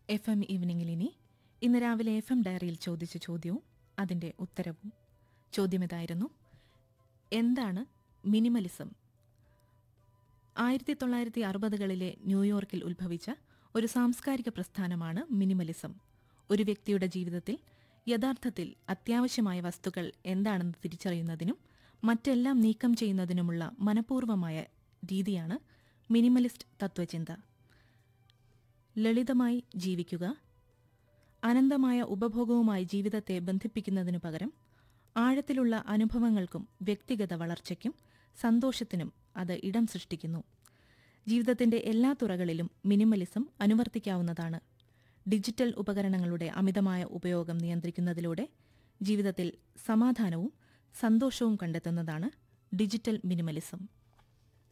F M ഈവനിങ്ങിൽ ഇനി ഇന്ന് രാവിലെ എഫ് എം ഡയറിയിൽ ചോദിച്ച ചോദ്യവും അതിന്റെ ഉത്തരവും ചോദ്യം ഇതായിരുന്നു എന്താണ് മിനിമലിസം ആയിരത്തി തൊള്ളായിരത്തി അറുപതുകളിലെ ന്യൂയോർക്കിൽ ഉത്ഭവിച്ച ഒരു സാംസ്കാരിക പ്രസ്ഥാനമാണ് മിനിമലിസം ഒരു വ്യക്തിയുടെ ജീവിതത്തിൽ യഥാർത്ഥത്തിൽ അത്യാവശ്യമായ വസ്തുക്കൾ എന്താണെന്ന് തിരിച്ചറിയുന്നതിനും മറ്റെല്ലാം നീക്കം ചെയ്യുന്നതിനുമുള്ള മനഃപൂർവമായ രീതിയാണ് മിനിമലിസ്റ്റ് തത്വചിന്ത ലളിതമായി ജീവിക്കുക അനന്തമായ ഉപഭോഗവുമായി ജീവിതത്തെ ബന്ധിപ്പിക്കുന്നതിനു പകരം ആഴത്തിലുള്ള അനുഭവങ്ങൾക്കും വ്യക്തിഗത വളർച്ചയ്ക്കും സന്തോഷത്തിനും അത് ഇടം സൃഷ്ടിക്കുന്നു ജീവിതത്തിന്റെ എല്ലാ തുറകളിലും മിനിമലിസം അനുവർത്തിക്കാവുന്നതാണ് ഡിജിറ്റൽ ഉപകരണങ്ങളുടെ അമിതമായ ഉപയോഗം നിയന്ത്രിക്കുന്നതിലൂടെ ജീവിതത്തിൽ സമാധാനവും സന്തോഷവും കണ്ടെത്തുന്നതാണ് ഡിജിറ്റൽ മിനിമലിസം